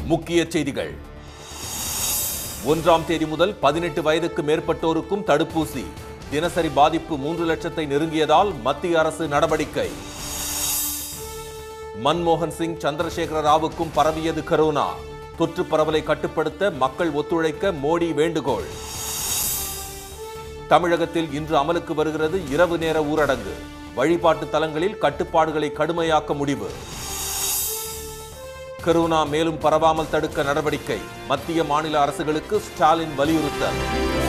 முக்கிய செய்திகள் ஒன்றாம் தேதி முதல் பதினெட்டு வயதுக்கு மேற்பட்டோருக்கும் தடுப்பூசி தினசரி பாதிப்பு மூன்று லட்சத்தை நெருங்கியதால் மத்திய அரசு நடவடிக்கை மன்மோகன் சிங் சந்திரசேகர ராவுக்கும் பரவியது கரோனா தொற்று பரவலை கட்டுப்படுத்த மக்கள் ஒத்துழைக்க மோடி வேண்டுகோள் தமிழகத்தில் இன்று அமலுக்கு வருகிறது இரவு நேர ஊரடங்கு வழிபாட்டு தலங்களில் கட்டுப்பாடுகளை கடுமையாக்க முடிவு கரோனா மேலும் பரவாமல் தடுக்க நடவடிக்கை மத்திய மாநில அரசுகளுக்கு ஸ்டாலின் வலியுறுத்தல்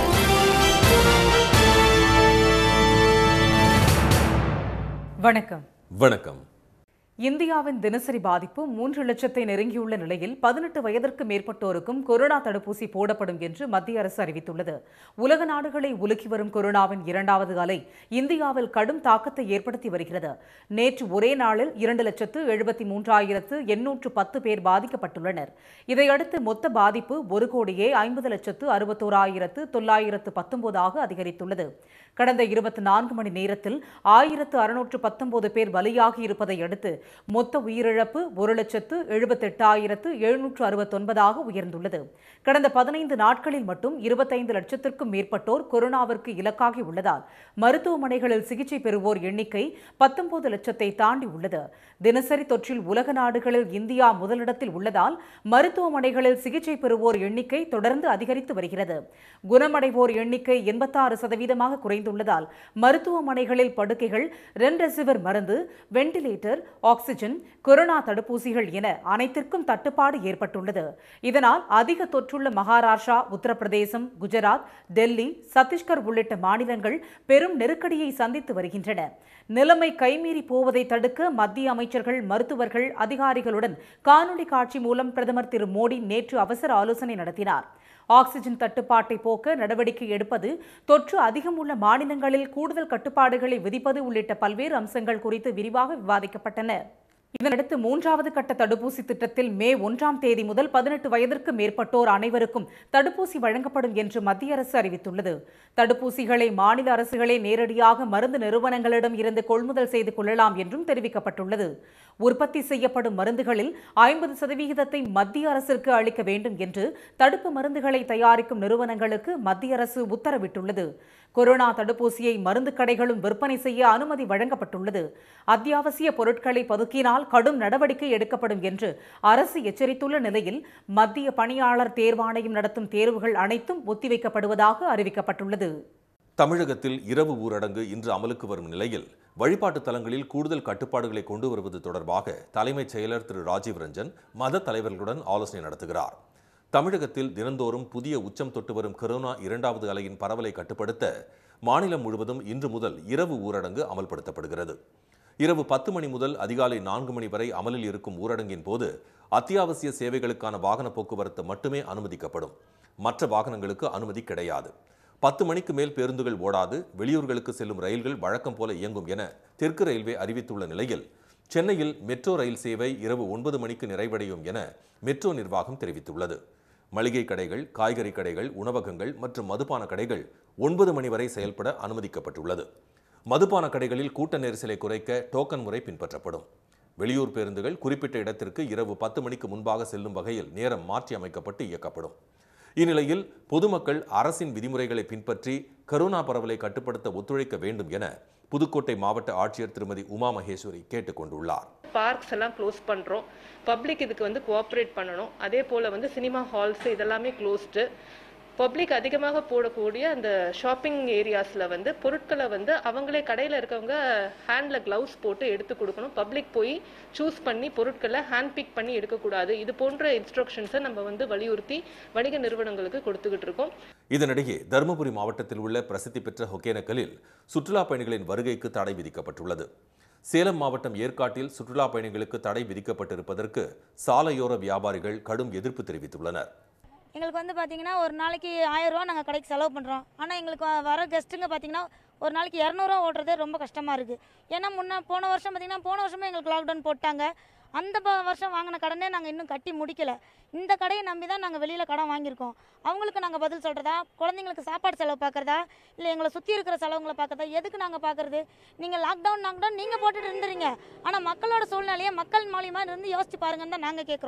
வணக்கம் வணக்கம் இந்தியாவின் தினசரி பாதிப்பு மூன்று லட்சத்தை நெருங்கியுள்ள நிலையில் பதினெட்டு வயதிற்கு மேற்பட்டோருக்கும் கொரோனா தடுப்பூசி போடப்படும் என்று மத்திய அரசு அறிவித்துள்ளது உலக நாடுகளை உலுக்கி வரும் கொரோனாவின் இரண்டாவது அலை இந்தியாவில் கடும் தாக்கத்தை ஏற்படுத்தி வருகிறது நேற்று ஒரே நாளில் இரண்டு லட்சத்து எழுபத்தி மூன்றாயிரத்து எண்ணூற்று பத்து பேர் பாதிக்கப்பட்டுள்ளனர் இதையடுத்து மொத்த பாதிப்பு ஒரு கோடியே ஐம்பது லட்சத்து அறுபத்தோராயிரத்து தொள்ளாயிரத்து பத்தொன்பதாக அதிகரித்துள்ளது கடந்த இருபத்தி நான்கு மணி நேரத்தில் ஆயிரத்து அறுநூற்று பத்தொன்பது பேர் பலியாகி இருப்பதை அடுத்து மொத்த உயிரிழப்பு ஒரு லட்சத்து எழுபத்தெட்டாயிரத்து எழுநூற்று அறுபத்தொன்பதாக உயர்ந்துள்ளது கடந்த பதினைந்து நாட்களில் மட்டும் இருபத்தைந்து லட்சத்திற்கும் மேற்பட்டோர் கொரோனாவிற்கு இலக்காகி உள்ளதால் மருத்துவமனைகளில் சிகிச்சை பெறுவோர் எண்ணிக்கை பத்தொன்பது லட்சத்தை தாண்டி உள்ளது தினசரி தொற்றில் உலக நாடுகளில் இந்தியா முதலிடத்தில் உள்ளதால் மருத்துவமனைகளில் சிகிச்சை பெறுவோர் எண்ணிக்கை தொடர்ந்து அதிகரித்து வருகிறது குணமடைவோர் எண்ணிக்கை எண்பத்தாறு சதவீதமாக குறைந்துள்ளதால் மருத்துவமனைகளில் படுக்கைகள் ரெம்டெசிவிர் மருந்து வெண்டிலேட்டர் ஆக்சிஜன் கொரோனா தடுப்பூசிகள் என அனைத்திற்கும் தட்டுப்பாடு ஏற்பட்டுள்ளது இதனால் அதிக தொற்றுள்ள மகாராஷ்டிரா உத்தரப்பிரதேசம் குஜராத் டெல்லி சத்தீஸ்கர் உள்ளிட்ட மாநிலங்கள் பெரும் நெருக்கடியை சந்தித்து வருகின்றன நிலைமை கைமீறி போவதை தடுக்க மத்திய அமைச்சர்கள் மருத்துவர்கள் அதிகாரிகளுடன் காணொலி காட்சி மூலம் பிரதமர் திரு மோடி நேற்று அவசர ஆலோசனை நடத்தினார் ஆக்சிஜன் தட்டுப்பாட்டை போக்க நடவடிக்கை எடுப்பது தொற்று அதிகம் உள்ள மாநிலங்களில் கூடுதல் கட்டுப்பாடுகளை விதிப்பது உள்ளிட்ட பல்வேறு அம்சங்கள் குறித்து விரிவாக விவாதிக்கப்பட்டன இதனடுத்து மூன்றாவது கட்ட தடுப்பூசி திட்டத்தில் மே ஒன்றாம் தேதி முதல் பதினெட்டு வயதிற்கு மேற்பட்டோர் அனைவருக்கும் தடுப்பூசி வழங்கப்படும் என்று மத்திய அரசு அறிவித்துள்ளது தடுப்பூசிகளை மாநில அரசுகளே நேரடியாக மருந்து நிறுவனங்களிடம் இருந்து கொள்முதல் செய்து கொள்ளலாம் என்றும் தெரிவிக்கப்பட்டுள்ளது உற்பத்தி செய்யப்படும் மருந்துகளில் ஐம்பது சதவிகிதத்தை மத்திய அரசிற்கு அளிக்க வேண்டும் என்று தடுப்பு மருந்துகளை தயாரிக்கும் நிறுவனங்களுக்கு மத்திய அரசு உத்தரவிட்டுள்ளது கொரோனா தடுப்பூசியை மருந்து கடைகளும் விற்பனை செய்ய அனுமதி வழங்கப்பட்டுள்ளது அத்தியாவசிய பொருட்களை பதுக்கினால் கடும் நடவடிக்கை எடுக்கப்படும் என்று அரசு எச்சரித்துள்ள நிலையில் மத்திய பணியாளர் தேர்வாணையம் நடத்தும் தேர்வுகள் அனைத்தும் ஒத்திவைக்கப்படுவதாக அறிவிக்கப்பட்டுள்ளது தமிழகத்தில் இரவு ஊரடங்கு இன்று அமலுக்கு வரும் நிலையில் வழிபாட்டு தலங்களில் கூடுதல் கட்டுப்பாடுகளை கொண்டு வருவது தொடர்பாக தலைமைச் செயலர் திரு ராஜீவ் ரஞ்சன் மத தலைவர்களுடன் ஆலோசனை நடத்துகிறார் தமிழகத்தில் தினந்தோறும் புதிய உச்சம் தொட்டு வரும் கொரோனா இரண்டாவது அலையின் பரவலை கட்டுப்படுத்த மாநிலம் முழுவதும் இன்று முதல் இரவு ஊரடங்கு அமல்படுத்தப்படுகிறது இரவு பத்து மணி முதல் அதிகாலை நான்கு மணி வரை அமலில் இருக்கும் ஊரடங்கின் போது அத்தியாவசிய சேவைகளுக்கான வாகன போக்குவரத்து மட்டுமே அனுமதிக்கப்படும் மற்ற வாகனங்களுக்கு அனுமதி கிடையாது பத்து மணிக்கு மேல் பேருந்துகள் ஓடாது வெளியூர்களுக்கு செல்லும் ரயில்கள் வழக்கம் போல இயங்கும் என தெற்கு ரயில்வே அறிவித்துள்ள நிலையில் சென்னையில் மெட்ரோ ரயில் சேவை இரவு ஒன்பது மணிக்கு நிறைவடையும் என மெட்ரோ நிர்வாகம் தெரிவித்துள்ளது மளிகை கடைகள் காய்கறி கடைகள் உணவகங்கள் மற்றும் மதுபான கடைகள் ஒன்பது மணி வரை செயல்பட அனுமதிக்கப்பட்டுள்ளது மதுபான கடைகளில் கூட்ட நெரிசலை குறைக்க டோக்கன் முறை பின்பற்றப்படும் வெளியூர் பேருந்துகள் குறிப்பிட்ட இடத்திற்கு இரவு பத்து மணிக்கு முன்பாக செல்லும் வகையில் நேரம் மாற்றி அமைக்கப்பட்டு இயக்கப்படும் இந்நிலையில் பொதுமக்கள் அரசின் விதிமுறைகளை பின்பற்றி கரோனா பரவலை கட்டுப்படுத்த ஒத்துழைக்க வேண்டும் என புதுக்கோட்டை மாவட்ட ஆட்சியர் திருமதி உமா மகேஸ்வரி கேட்டுக் கொண்டுள்ளார் பார்க்ஸ் எல்லாம் க்ளோஸ் பண்ணுறோம் பப்ளிக் இதுக்கு வந்து கோஆப்ரேட் பண்ணணும் அதே போல் வந்து சினிமா ஹால்ஸ் இதெல்லாமே க்ளோஸ்டு பப்ளிக் அதிகமாக போடக்கூடிய அந்த ஷாப்பிங் ஏரியாஸில் வந்து பொருட்களை வந்து அவங்களே கடையில் இருக்கவங்க ஹேண்டில் க்ளவுஸ் போட்டு எடுத்து கொடுக்கணும் பப்ளிக் போய் சூஸ் பண்ணி பொருட்களை ஹேண்ட் பிக் பண்ணி எடுக்கக்கூடாது இது போன்ற இன்ஸ்ட்ரக்ஷன்ஸை நம்ம வந்து வலியுறுத்தி வணிக நிறுவனங்களுக்கு கொடுத்துக்கிட்டு இருக்கோம் இதனிடையே தருமபுரி மாவட்டத்தில் உள்ள பிரசித்தி பெற்ற ஒகேனக்கலில் சுற்றுலா பயணிகளின் வருகைக்கு தடை விதிக்கப்பட்டுள்ளது சேலம் மாவட்டம் ஏற்காட்டில் சுற்றுலா பயணிகளுக்கு தடை விதிக்கப்பட்டிருப்பதற்கு சாலையோர வியாபாரிகள் கடும் எதிர்ப்பு தெரிவித்துள்ளனர் எங்களுக்கு வந்து பார்த்தீங்கன்னா ஒரு நாளைக்கு ஆயிரம் ரூபா நாங்கள் கடைக்கு செலவு பண்ணுறோம் ஆனால் எங்களுக்கு வ- வர கெஸ்ட்டுங்க பார்த்தீங்கன்னா ஒரு நாளைக்கு இரநூறுவா ஓட்டுறதே ரொம்ப கஷ்டமாக இருக்குது ஏன்னா முன்ன போன வருஷம் பார்த்தீங்கன்னா போன வருஷமே எங்களுக்கு லாக்டவுன் போட்டாங்க அந்த ப- வருஷம் வாங்கின கடனே நாங்கள் இன்னும் கட்டி முடிக்கல இந்த கடையை நம்பி தான் நாங்கள் வெளியில் கடன் வாங்கியிருக்கோம் அவங்களுக்கு நாங்கள் பதில் சொல்கிறதா குழந்தைங்களுக்கு சாப்பாடு செலவு பார்க்குறதா இல்லை எங்களை சுற்றி இருக்கிற செலவுங்களை பார்க்குறதா எதுக்கு நாங்கள் பார்க்குறது நீங்கள் லாக்டவுன் லாக்டவுன் நீங்கள் போட்டுட்டு இருந்துறீங்க ஆனால் மக்களோட சூழ்நிலையை மக்கள் மூலியமாக இருந்து யோசிச்சு பாருங்கன்னு தான் நாங்கள் கேட்குறோம்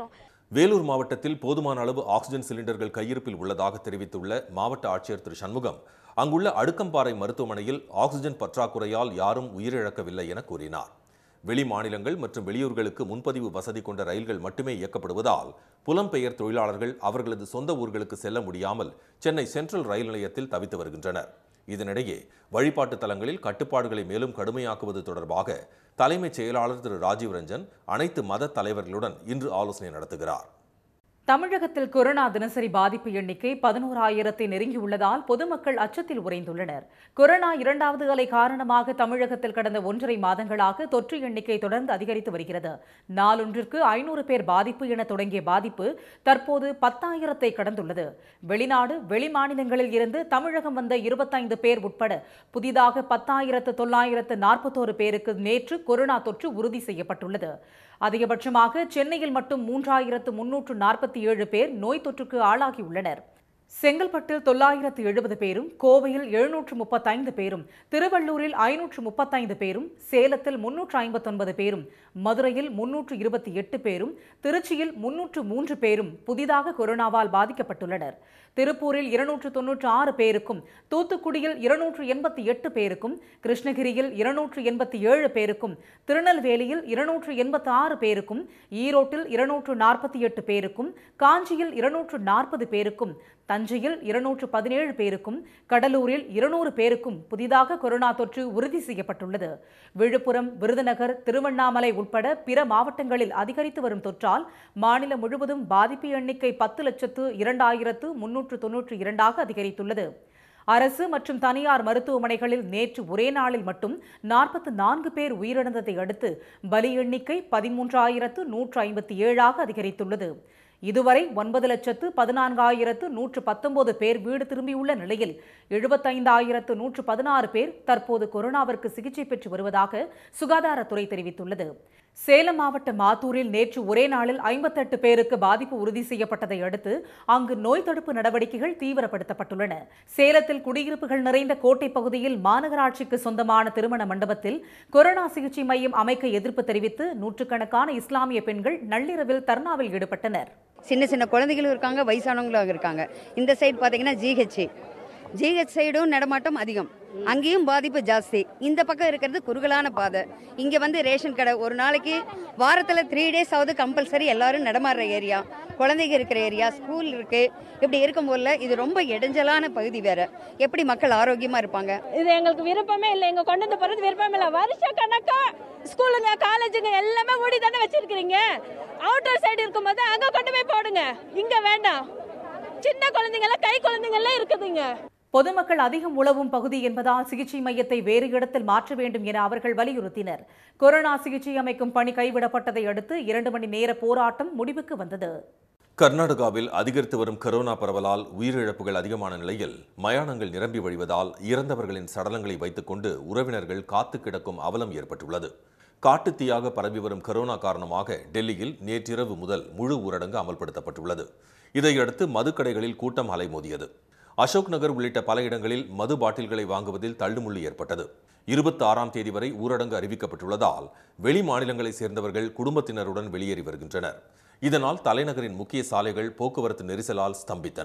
வேலூர் மாவட்டத்தில் போதுமான அளவு ஆக்சிஜன் சிலிண்டர்கள் கையிருப்பில் உள்ளதாக தெரிவித்துள்ள மாவட்ட ஆட்சியர் திரு சண்முகம் அங்குள்ள அடுக்கம்பாறை மருத்துவமனையில் ஆக்சிஜன் பற்றாக்குறையால் யாரும் உயிரிழக்கவில்லை என கூறினார் வெளி மாநிலங்கள் மற்றும் வெளியூர்களுக்கு முன்பதிவு வசதி கொண்ட ரயில்கள் மட்டுமே இயக்கப்படுவதால் புலம்பெயர் தொழிலாளர்கள் அவர்களது சொந்த ஊர்களுக்கு செல்ல முடியாமல் சென்னை சென்ட்ரல் ரயில் நிலையத்தில் தவித்து வருகின்றனர் இதனிடையே வழிபாட்டு தலங்களில் கட்டுப்பாடுகளை மேலும் கடுமையாக்குவது தொடர்பாக தலைமைச் செயலாளர் திரு ராஜீவ் ரஞ்சன் அனைத்து மத தலைவர்களுடன் இன்று ஆலோசனை நடத்துகிறார் தமிழகத்தில் கொரோனா தினசரி பாதிப்பு எண்ணிக்கை பதினோராயிரத்தை நெருங்கியுள்ளதால் பொதுமக்கள் அச்சத்தில் உறைந்துள்ளனர் கொரோனா இரண்டாவது அலை காரணமாக தமிழகத்தில் கடந்த ஒன்றரை மாதங்களாக தொற்று எண்ணிக்கை தொடர்ந்து அதிகரித்து வருகிறது நாளொன்றிற்கு ஐநூறு பேர் பாதிப்பு என தொடங்கிய பாதிப்பு தற்போது பத்தாயிரத்தை கடந்துள்ளது வெளிநாடு வெளிமாநிலங்களில் இருந்து தமிழகம் வந்த இருபத்தைந்து பேர் உட்பட புதிதாக பத்தாயிரத்து தொள்ளாயிரத்து நாற்பத்தோரு பேருக்கு நேற்று கொரோனா தொற்று உறுதி செய்யப்பட்டுள்ளது அதிகபட்சமாக சென்னையில் மட்டும் மூன்றாயிரத்து முன்னூற்று நாற்பத்தி ஏழு பேர் நோய் தொற்றுக்கு ஆளாகியுள்ளனர் செங்கல்பட்டில் தொள்ளாயிரத்து எழுபது பேரும் கோவையில் எழுநூற்று முப்பத்தைந்து பேரும் திருவள்ளூரில் ஐநூற்று முப்பத்தைந்து பேரும் சேலத்தில் முன்னூற்று ஐம்பத்தொன்பது பேரும் மதுரையில் முன்னூற்று இருபத்தி எட்டு பேரும் திருச்சியில் முன்னூற்று மூன்று பேரும் புதிதாக கொரோனாவால் பாதிக்கப்பட்டுள்ளனர் திருப்பூரில் இருநூற்று தொன்னூற்று ஆறு பேருக்கும் தூத்துக்குடியில் இருநூற்று எண்பத்தி எட்டு பேருக்கும் கிருஷ்ணகிரியில் இருநூற்று எண்பத்தி ஏழு பேருக்கும் திருநெல்வேலியில் இருநூற்று எண்பத்தி ஆறு பேருக்கும் ஈரோட்டில் இருநூற்று நாற்பத்தி எட்டு பேருக்கும் காஞ்சியில் இருநூற்று நாற்பது பேருக்கும் தஞ்சையில் இருநூற்று பதினேழு பேருக்கும் கடலூரில் இருநூறு பேருக்கும் புதிதாக கொரோனா தொற்று உறுதி செய்யப்பட்டுள்ளது விழுப்புரம் விருதுநகர் திருவண்ணாமலை உட்பட பிற மாவட்டங்களில் அதிகரித்து வரும் தொற்றால் மாநிலம் முழுவதும் பாதிப்பு எண்ணிக்கை பத்து லட்சத்து இரண்டாயிரத்து முன்னூற்று தொன்னூற்று இரண்டாக அதிகரித்துள்ளது அரசு மற்றும் தனியார் மருத்துவமனைகளில் நேற்று ஒரே நாளில் மட்டும் நாற்பத்து நான்கு பேர் உயிரிழந்ததை அடுத்து பலி எண்ணிக்கை பதிமூன்றாயிரத்து நூற்று ஐம்பத்தி ஏழாக அதிகரித்துள்ளது இதுவரை ஒன்பது லட்சத்து பதினான்காயிரத்து நூற்று பத்தொன்பது பேர் வீடு திரும்பியுள்ள நிலையில் எழுபத்தைந்தாயிரத்து நூற்று பதினாறு பேர் தற்போது கொரோனாவிற்கு சிகிச்சை பெற்று வருவதாக சுகாதாரத்துறை தெரிவித்துள்ளது சேலம் மாவட்ட மாத்தூரில் நேற்று ஒரே நாளில் ஐம்பத்தெட்டு பேருக்கு பாதிப்பு உறுதி செய்யப்பட்டதை அடுத்து அங்கு நோய் தடுப்பு நடவடிக்கைகள் தீவிரப்படுத்தப்பட்டுள்ளன சேலத்தில் குடியிருப்புகள் நிறைந்த கோட்டை பகுதியில் மாநகராட்சிக்கு சொந்தமான திருமண மண்டபத்தில் கொரோனா சிகிச்சை மையம் அமைக்க எதிர்ப்பு தெரிவித்து நூற்றுக்கணக்கான இஸ்லாமிய பெண்கள் நள்ளிரவில் தர்ணாவில் ஈடுபட்டனர் சின்ன சின்ன குழந்தைகளும் இருக்காங்க வயசானவங்களும் இருக்காங்க இந்த சைடு பார்த்தீங்கன்னா ஜிஹெச் ஜிஹெச் சைடும் நடமாட்டம் அதிகம் அங்கேயும் பாதிப்பு ஜாஸ்தி இந்த பக்கம் இருக்கிறது குறுகலான பாதை இங்கே வந்து ரேஷன் கடை ஒரு நாளைக்கு வாரத்தில் த்ரீ டேஸ் ஆகுது கம்பல்சரி எல்லாரும் நடமாடுற ஏரியா குழந்தைங்க இருக்கிற ஏரியா ஸ்கூல் இருக்கு இப்படி இருக்கும்போதுல இது ரொம்ப இடைஞ்சலான பகுதி வேற எப்படி மக்கள் ஆரோக்கியமா இருப்பாங்க இது எங்களுக்கு விருப்பமே இல்லை எங்க கொண்டு வந்து போறது விருப்பமே இல்லை வருஷ கணக்கா ஸ்கூலுங்க காலேஜுங்க எல்லாமே மூடி தானே வச்சிருக்கிறீங்க அவுட்டர் சைடு இருக்கும்போது அங்க கொண்டு போய் போடுங்க இங்க வேண்டாம் சின்ன குழந்தைங்க எல்லாம் கை குழந்தைங்க எல்லாம் இருக்குதுங்க பொதுமக்கள் அதிகம் உழவும் பகுதி என்பதால் சிகிச்சை மையத்தை வேறு இடத்தில் மாற்ற வேண்டும் என அவர்கள் வலியுறுத்தினர் கொரோனா சிகிச்சை அமைக்கும் பணி கைவிடப்பட்டதை அடுத்து இரண்டு மணி நேர போராட்டம் முடிவுக்கு வந்தது கர்நாடகாவில் அதிகரித்து வரும் கரோனா பரவலால் உயிரிழப்புகள் அதிகமான நிலையில் மயானங்கள் நிரம்பி வழிவதால் இறந்தவர்களின் சடலங்களை வைத்துக்கொண்டு உறவினர்கள் காத்து கிடக்கும் அவலம் ஏற்பட்டுள்ளது காட்டுத்தீயாக பரவி வரும் கரோனா காரணமாக டெல்லியில் நேற்றிரவு முதல் முழு ஊரடங்கு அமல்படுத்தப்பட்டுள்ளது இதையடுத்து மதுக்கடைகளில் கூட்டம் அலைமோதியது அசோக் நகர் உள்ளிட்ட பல இடங்களில் மது பாட்டில்களை வாங்குவதில் தள்ளுமுள்ளு ஏற்பட்டது இருபத்தி ஆறாம் தேதி வரை ஊரடங்கு அறிவிக்கப்பட்டுள்ளதால் வெளி மாநிலங்களைச் சேர்ந்தவர்கள் குடும்பத்தினருடன் வெளியேறி வருகின்றனர் இதனால் தலைநகரின் முக்கிய சாலைகள் போக்குவரத்து நெரிசலால் ஸ்தம்பித்தன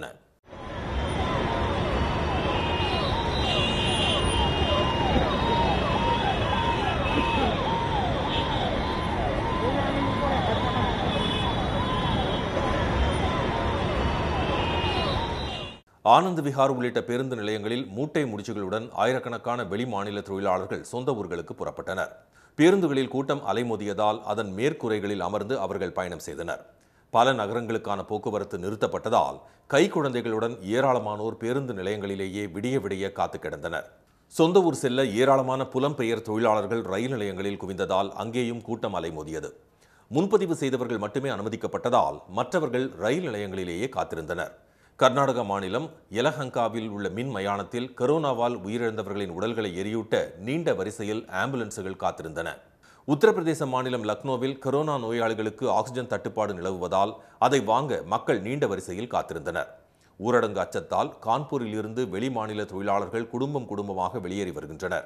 ஆனந்த் விஹார் உள்ளிட்ட பேருந்து நிலையங்களில் மூட்டை முடிச்சுகளுடன் ஆயிரக்கணக்கான வெளிமாநில தொழிலாளர்கள் சொந்த ஊர்களுக்கு புறப்பட்டனர் பேருந்துகளில் கூட்டம் அலைமோதியதால் அதன் மேற்கூரைகளில் அமர்ந்து அவர்கள் பயணம் செய்தனர் பல நகரங்களுக்கான போக்குவரத்து நிறுத்தப்பட்டதால் கை குழந்தைகளுடன் ஏராளமானோர் பேருந்து நிலையங்களிலேயே விடிய விடிய காத்து கிடந்தனர் சொந்த ஊர் செல்ல ஏராளமான புலம்பெயர் தொழிலாளர்கள் ரயில் நிலையங்களில் குவிந்ததால் அங்கேயும் கூட்டம் அலைமோதியது முன்பதிவு செய்தவர்கள் மட்டுமே அனுமதிக்கப்பட்டதால் மற்றவர்கள் ரயில் நிலையங்களிலேயே காத்திருந்தனர் கர்நாடக மாநிலம் எலஹங்காவில் உள்ள மின் மயானத்தில் கரோனாவால் உயிரிழந்தவர்களின் உடல்களை எரியூட்ட நீண்ட வரிசையில் ஆம்புலன்ஸுகள் காத்திருந்தன உத்தரப்பிரதேச மாநிலம் லக்னோவில் கரோனா நோயாளிகளுக்கு ஆக்சிஜன் தட்டுப்பாடு நிலவுவதால் அதை வாங்க மக்கள் நீண்ட வரிசையில் காத்திருந்தனர் ஊரடங்கு அச்சத்தால் கான்பூரில் இருந்து வெளிமாநில தொழிலாளர்கள் குடும்பம் குடும்பமாக வெளியேறி வருகின்றனர்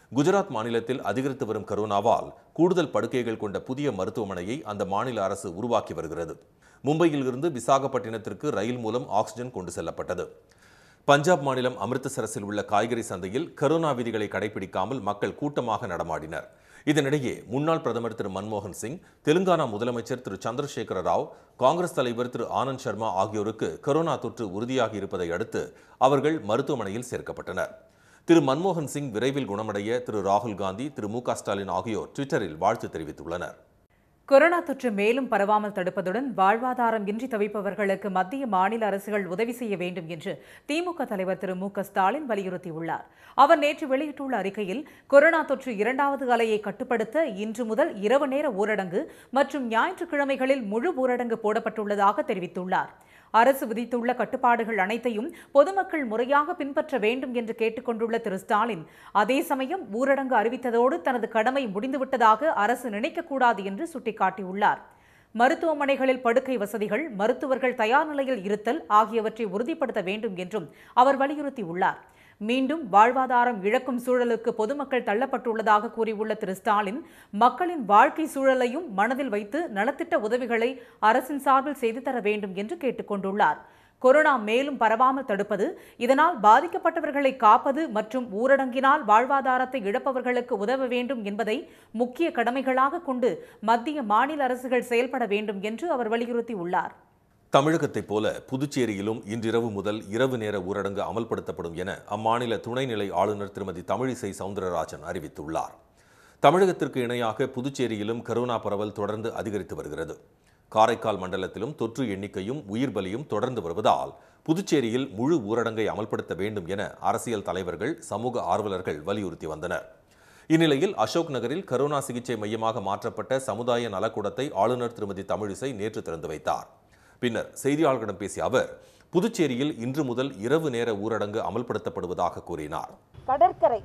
குஜராத் மாநிலத்தில் அதிகரித்து வரும் கரோனாவால் கூடுதல் படுக்கைகள் கொண்ட புதிய மருத்துவமனையை அந்த மாநில அரசு உருவாக்கி வருகிறது மும்பையில் இருந்து விசாகப்பட்டினத்திற்கு ரயில் மூலம் ஆக்சிஜன் கொண்டு செல்லப்பட்டது பஞ்சாப் மாநிலம் அமிர்தசரஸில் உள்ள காய்கறி சந்தையில் கரோனா விதிகளை கடைபிடிக்காமல் மக்கள் கூட்டமாக நடமாடினர் இதனிடையே முன்னாள் பிரதமர் திரு மன்மோகன் சிங் தெலுங்கானா முதலமைச்சர் திரு சந்திரசேகர ராவ் காங்கிரஸ் தலைவர் திரு ஆனந்த் சர்மா ஆகியோருக்கு கரோனா தொற்று உறுதியாகி இருப்பதை அடுத்து அவர்கள் மருத்துவமனையில் சேர்க்கப்பட்டனர் திரு மன்மோகன் சிங் விரைவில் குணமடைய திரு ராகுல் காந்தி திரு மு க ஸ்டாலின் ஆகியோர் ட்விட்டரில் வாழ்த்து தெரிவித்துள்ளனர் கொரோனா தொற்று மேலும் பரவாமல் தடுப்பதுடன் வாழ்வாதாரம் இன்றி தவிப்பவர்களுக்கு மத்திய மாநில அரசுகள் உதவி செய்ய வேண்டும் என்று திமுக தலைவர் திரு மு க ஸ்டாலின் வலியுறுத்தியுள்ளார் அவர் நேற்று வெளியிட்டுள்ள அறிக்கையில் கொரோனா தொற்று இரண்டாவது அலையை கட்டுப்படுத்த இன்று முதல் இரவு நேர ஊரடங்கு மற்றும் ஞாயிற்றுக்கிழமைகளில் முழு ஊரடங்கு போடப்பட்டுள்ளதாக தெரிவித்துள்ளார் அரசு விதித்துள்ள கட்டுப்பாடுகள் அனைத்தையும் பொதுமக்கள் முறையாக பின்பற்ற வேண்டும் என்று கேட்டுக்கொண்டுள்ள திரு ஸ்டாலின் அதே சமயம் ஊரடங்கு அறிவித்ததோடு தனது கடமை முடிந்துவிட்டதாக அரசு நினைக்கக்கூடாது என்று சுட்டிக்காட்டியுள்ளார் மருத்துவமனைகளில் படுக்கை வசதிகள் மருத்துவர்கள் தயார் நிலையில் இருத்தல் ஆகியவற்றை உறுதிப்படுத்த வேண்டும் என்றும் அவர் வலியுறுத்தியுள்ளார் மீண்டும் வாழ்வாதாரம் இழக்கும் சூழலுக்கு பொதுமக்கள் தள்ளப்பட்டுள்ளதாக கூறியுள்ள திரு ஸ்டாலின் மக்களின் வாழ்க்கை சூழலையும் மனதில் வைத்து நலத்திட்ட உதவிகளை அரசின் சார்பில் செய்து தர வேண்டும் என்று கேட்டுக்கொண்டுள்ளார் கொரோனா மேலும் பரவாமல் தடுப்பது இதனால் பாதிக்கப்பட்டவர்களை காப்பது மற்றும் ஊரடங்கினால் வாழ்வாதாரத்தை இழப்பவர்களுக்கு உதவ வேண்டும் என்பதை முக்கிய கடமைகளாக கொண்டு மத்திய மாநில அரசுகள் செயல்பட வேண்டும் என்று அவர் வலியுறுத்தியுள்ளார் தமிழகத்தைப் போல புதுச்சேரியிலும் இன்றிரவு முதல் இரவு நேர ஊரடங்கு அமல்படுத்தப்படும் என அம்மாநில துணைநிலை ஆளுநர் திருமதி தமிழிசை சவுந்தரராஜன் அறிவித்துள்ளார் தமிழகத்திற்கு இணையாக புதுச்சேரியிலும் கரோனா பரவல் தொடர்ந்து அதிகரித்து வருகிறது காரைக்கால் மண்டலத்திலும் தொற்று எண்ணிக்கையும் உயிர் பலியும் தொடர்ந்து வருவதால் புதுச்சேரியில் முழு ஊரடங்கை அமல்படுத்த வேண்டும் என அரசியல் தலைவர்கள் சமூக ஆர்வலர்கள் வலியுறுத்தி வந்தனர் இந்நிலையில் அசோக் நகரில் கரோனா சிகிச்சை மையமாக மாற்றப்பட்ட சமுதாய நலக்கூடத்தை ஆளுநர் திருமதி தமிழிசை நேற்று திறந்து வைத்தார் பின்னர் செய்தியாளர்களிடம் பேசிய அவர் புதுச்சேரியில் இன்று முதல் இரவு நேர ஊரடங்கு அமல்படுத்தப்படுவதாக கூறினார் கடற்கரை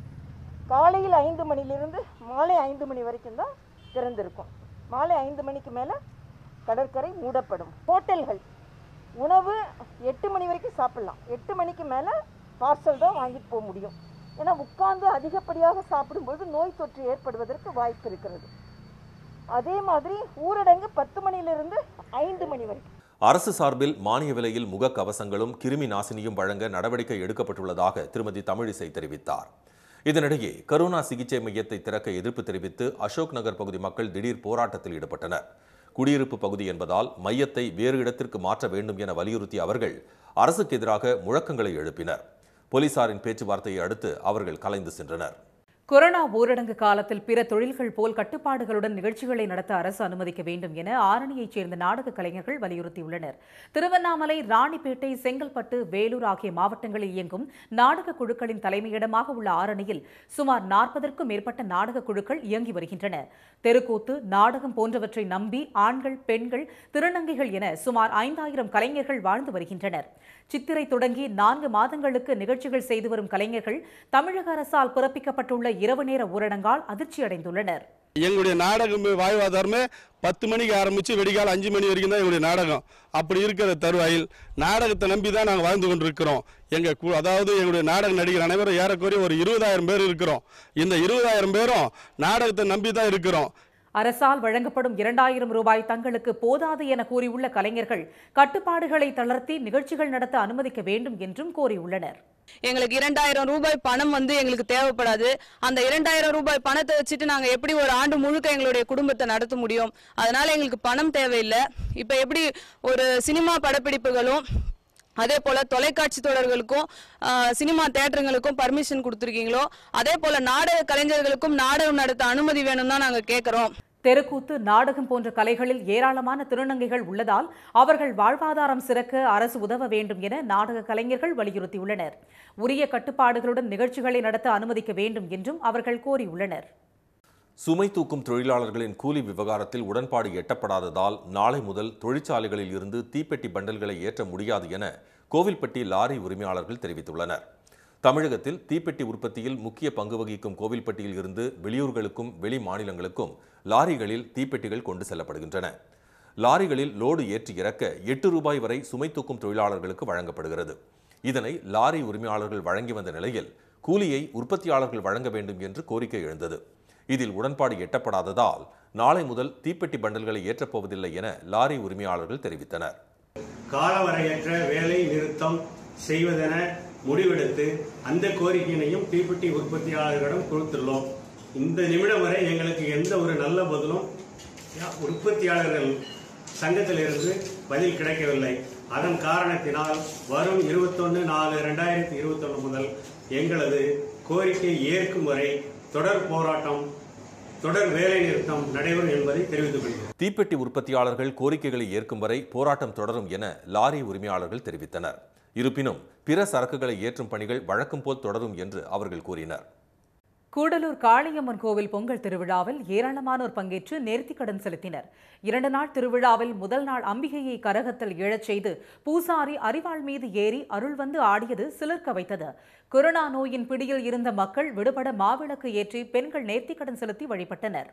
காலையில் ஐந்து மணிலிருந்து மாலை ஐந்து மணி வரைக்கும் தான் திறந்திருக்கும் மாலை ஐந்து மணிக்கு மேலே கடற்கரை மூடப்படும் ஹோட்டல்கள் உணவு எட்டு மணி வரைக்கும் சாப்பிடலாம் எட்டு மணிக்கு மேலே பார்சல் தான் வாங்கிட்டு போக முடியும் ஏன்னா உட்கார்ந்து அதிகப்படியாக சாப்பிடும்போது நோய் தொற்று ஏற்படுவதற்கு வாய்ப்பு இருக்கிறது அதே மாதிரி ஊரடங்கு பத்து மணிலிருந்து ஐந்து மணி வரைக்கும் அரசு சார்பில் மானிய விலையில் முகக்கவசங்களும் கிருமி நாசினியும் வழங்க நடவடிக்கை எடுக்கப்பட்டுள்ளதாக திருமதி தமிழிசை தெரிவித்தார் இதனிடையே கரோனா சிகிச்சை மையத்தை திறக்க எதிர்ப்பு தெரிவித்து அசோக் நகர் பகுதி மக்கள் திடீர் போராட்டத்தில் ஈடுபட்டனர் குடியிருப்பு பகுதி என்பதால் மையத்தை வேறு இடத்திற்கு மாற்ற வேண்டும் என வலியுறுத்திய அவர்கள் அரசுக்கு எதிராக முழக்கங்களை எழுப்பினர் போலீசாரின் பேச்சுவார்த்தையை அடுத்து அவர்கள் கலைந்து சென்றனர் கொரோனா ஊரடங்கு காலத்தில் பிற தொழில்கள் போல் கட்டுப்பாடுகளுடன் நிகழ்ச்சிகளை நடத்த அரசு அனுமதிக்க வேண்டும் என ஆரணியைச் சேர்ந்த நாடக கலைஞர்கள் வலியுறுத்தியுள்ளனர் திருவண்ணாமலை ராணிப்பேட்டை செங்கல்பட்டு வேலூர் ஆகிய மாவட்டங்களில் இயங்கும் நாடக குழுக்களின் தலைமையிடமாக உள்ள ஆரணியில் சுமார் நாற்பதற்கும் மேற்பட்ட நாடக குழுக்கள் இயங்கி வருகின்றன தெருக்கூத்து நாடகம் போன்றவற்றை நம்பி ஆண்கள் பெண்கள் திருநங்கைகள் என சுமார் ஐந்தாயிரம் கலைஞர்கள் வாழ்ந்து வருகின்றனர் சித்திரை தொடங்கி நான்கு மாதங்களுக்கு நிகழ்ச்சிகள் செய்து வரும் கலைஞர்கள் தமிழக அரசால் பிறப்பிக்கப்பட்டுள்ள இரவு நேர ஊரடங்கால் அதிர்ச்சியடைந்துள்ளனர் எங்களுடைய நாடகம் வாழ்வாதாரமே பத்து மணிக்கு ஆரம்பிச்சு வெடிகால அஞ்சு மணி வரைக்கும் தான் எங்களுடைய நாடகம் அப்படி இருக்கிற தருவாயில் நாடகத்தை நம்பி தான் நாங்கள் வாழ்ந்து கொண்டிருக்கிறோம் எங்க கு- அதாவது எங்களுடைய நாடக நடிகர் அனைவரும் ஏறக்குறைய ஒரு இருபதாயிரம் பேர் இருக்கிறோம் இந்த இருபதாயிரம் பேரும் நாடகத்தை நம்பி தான் இருக்கிறோம் அரசால் வழங்கப்படும் இரண்டாயிரம் ரூபாய் தங்களுக்கு போதாது என கூறியுள்ள கலைஞர்கள் கட்டுப்பாடுகளை தளர்த்தி நிகழ்ச்சிகள் நடத்த அனுமதிக்க வேண்டும் என்றும் கோரியுள்ளனர் எங்களுக்கு இரண்டாயிரம் ரூபாய் பணம் வந்து எங்களுக்கு தேவைப்படாது அந்த இரண்டாயிரம் ரூபாய் பணத்தை வச்சுட்டு நாங்க எப்படி ஒரு ஆண்டு முழுக்க எங்களுடைய குடும்பத்தை நடத்த முடியும் அதனால எங்களுக்கு பணம் தேவையில்லை இப்ப எப்படி ஒரு சினிமா படப்பிடிப்புகளும் அதே போல தொலைக்காட்சி தொடர்களுக்கும் ஆஹ், சினிமா தேட்டருங்களுக்கும் பர்மிஷன் கொடுத்துருக்கீங்களோ அதே போல நாடக கலைஞர்களுக்கும் நாடகம் நடத்த அனுமதி வேணும் தான் நாங்க கேட்கறோம் தெருக்கூத்து நாடகம் போன்ற கலைகளில் ஏராளமான திருநங்கைகள் உள்ளதால் அவர்கள் வாழ்வாதாரம் சிறக்க அரசு உதவ வேண்டும் என நாடக கலைஞர்கள் வலியுறுத்தியுள்ளனர் உரிய கட்டுப்பாடுகளுடன் நிகழ்ச்சிகளை நடத்த அனுமதிக்க வேண்டும் என்றும் அவர்கள் கோரியுள்ளனர் சுமை தூக்கும் தொழிலாளர்களின் கூலி விவகாரத்தில் உடன்பாடு எட்டப்படாததால் நாளை முதல் தொழிற்சாலைகளில் இருந்து தீப்பெட்டி பண்டல்களை ஏற்ற முடியாது என கோவில்பட்டி லாரி உரிமையாளர்கள் தெரிவித்துள்ளனர் தமிழகத்தில் தீப்பெட்டி உற்பத்தியில் முக்கிய பங்கு வகிக்கும் கோவில்பட்டியில் இருந்து வெளியூர்களுக்கும் வெளி மாநிலங்களுக்கும் லாரிகளில் தீப்பெட்டிகள் கொண்டு செல்லப்படுகின்றன லாரிகளில் லோடு ஏற்றி இறக்க எட்டு ரூபாய் வரை சுமை தூக்கும் தொழிலாளர்களுக்கு வழங்கப்படுகிறது இதனை லாரி உரிமையாளர்கள் வழங்கி வந்த நிலையில் கூலியை உற்பத்தியாளர்கள் வழங்க வேண்டும் என்று கோரிக்கை எழுந்தது இதில் உடன்பாடு எட்டப்படாததால் நாளை முதல் தீப்பெட்டி பண்டல்களை ஏற்றப்போவதில்லை என லாரி உரிமையாளர்கள் தெரிவித்தனர் காலவரையற்ற வேலை நிறுத்தம் செய்வதென முடிவெடுத்து அந்த கோரிக்கையினையும் தீப்பெட்டி உற்பத்தியாளர்களிடம் கொடுத்துள்ளோம் இந்த நிமிடம் வரை எங்களுக்கு எந்த ஒரு நல்ல பதிலும் உற்பத்தியாளர்கள் சங்கத்திலிருந்து பதில் கிடைக்கவில்லை அதன் காரணத்தினால் வரும் இருபத்தொன்னு நாலு ரெண்டாயிரத்தி இருபத்தொன்னு முதல் எங்களது கோரிக்கை ஏற்கும் வரை தொடர் போராட்டம் தொடர் வேலை நிறுத்தம் நடைபெறும் என்பதை தெரிவித்துக் கொள்கிறேன் தீப்பெட்டி உற்பத்தியாளர்கள் கோரிக்கைகளை ஏற்கும் வரை போராட்டம் தொடரும் என லாரி உரிமையாளர்கள் தெரிவித்தனர் இருப்பினும் பிற சரக்குகளை ஏற்றும் பணிகள் வழக்கம் போல் தொடரும் என்று அவர்கள் கூறினர் கூடலூர் காளியம்மன் கோவில் பொங்கல் திருவிழாவில் ஏராளமானோர் பங்கேற்று நேர்த்திக்கடன் செலுத்தினர் இரண்டு நாள் திருவிழாவில் முதல் நாள் அம்பிகையை கரகத்தில் எழச் செய்து பூசாரி அரிவாள் மீது ஏறி அருள் வந்து ஆடியது சிலிர்க்க வைத்தது கொரோனா நோயின் பிடியில் இருந்த மக்கள் விடுபட மாவிளக்கு ஏற்றி பெண்கள் நேர்த்திக்கடன் செலுத்தி வழிபட்டனர்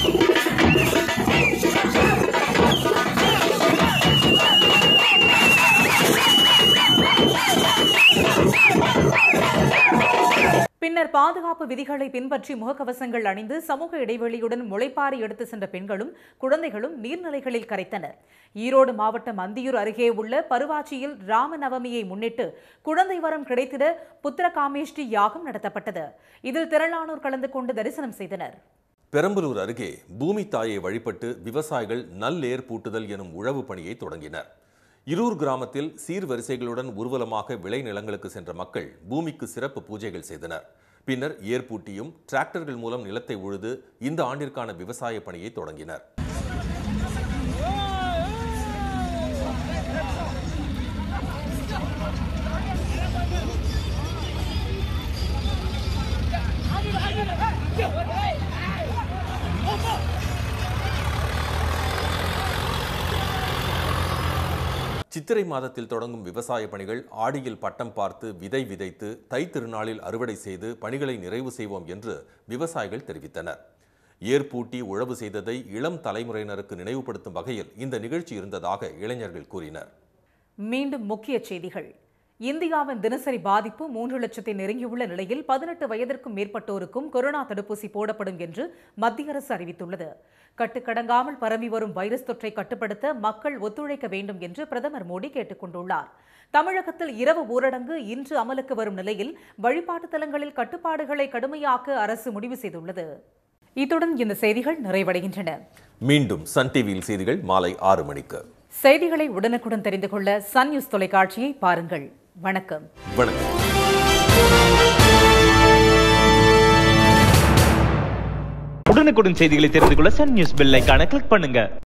பின்னர் பாதுகாப்பு விதிகளை பின்பற்றி முகக்கவசங்கள் அணிந்து சமூக இடைவெளியுடன் முளைப்பாரி எடுத்து சென்ற பெண்களும் குழந்தைகளும் நீர்நிலைகளில் கரைத்தனர் ஈரோடு மாவட்டம் அந்தியூர் அருகே உள்ள பருவாச்சியில் ராமநவமியை முன்னிட்டு குழந்தை வரம் கிடைத்திட புத்திரகாமேஷ்டி யாகம் நடத்தப்பட்டது இதில் திரளானோர் கலந்து கொண்டு தரிசனம் செய்தனர் பெரம்பலூர் அருகே பூமி தாயை வழிபட்டு விவசாயிகள் நல்லேர் பூட்டுதல் எனும் உழவு பணியை தொடங்கினர் இருூர் கிராமத்தில் சீர்வரிசைகளுடன் ஊர்வலமாக விளைநிலங்களுக்கு சென்ற மக்கள் பூமிக்கு சிறப்பு பூஜைகள் செய்தனர் பின்னர் ஏர்பூட்டியும் டிராக்டர்கள் மூலம் நிலத்தை உழுது இந்த ஆண்டிற்கான விவசாய பணியை தொடங்கினர் சித்திரை மாதத்தில் தொடங்கும் விவசாய பணிகள் ஆடியில் பட்டம் பார்த்து விதை விதைத்து தை திருநாளில் அறுவடை செய்து பணிகளை நிறைவு செய்வோம் என்று விவசாயிகள் தெரிவித்தனர் ஏர்பூட்டி உழவு செய்ததை இளம் தலைமுறையினருக்கு நினைவுபடுத்தும் வகையில் இந்த நிகழ்ச்சி இருந்ததாக இளைஞர்கள் கூறினர் மீண்டும் முக்கிய செய்திகள் இந்தியாவின் தினசரி பாதிப்பு மூன்று லட்சத்தை நெருங்கியுள்ள நிலையில் பதினெட்டு வயதிற்கும் மேற்பட்டோருக்கும் கொரோனா தடுப்பூசி போடப்படும் என்று மத்திய அரசு அறிவித்துள்ளது கட்டுக்கடங்காமல் பரவி வரும் வைரஸ் தொற்றை கட்டுப்படுத்த மக்கள் ஒத்துழைக்க வேண்டும் என்று பிரதமர் மோடி கேட்டுக் கொண்டுள்ளார் தமிழகத்தில் இரவு ஊரடங்கு இன்று அமலுக்கு வரும் நிலையில் வழிபாட்டு தலங்களில் கட்டுப்பாடுகளை கடுமையாக்க அரசு முடிவு செய்துள்ளது இத்துடன் இந்த செய்திகள் நிறைவடைகின்றன மீண்டும் சன் டிவியில் செய்திகள் மாலை ஆறு மணிக்கு செய்திகளை உடனுக்குடன் தெரிந்து கொள்ள சன் நியூஸ் தொலைக்காட்சியை பாருங்கள் வணக்கம் வணக்கம் உடனுக்குடன் செய்திகளை தெரிந்து கொள்ள சன் நியூஸ் பெல் ஐகானை கிளிக் பண்ணுங்க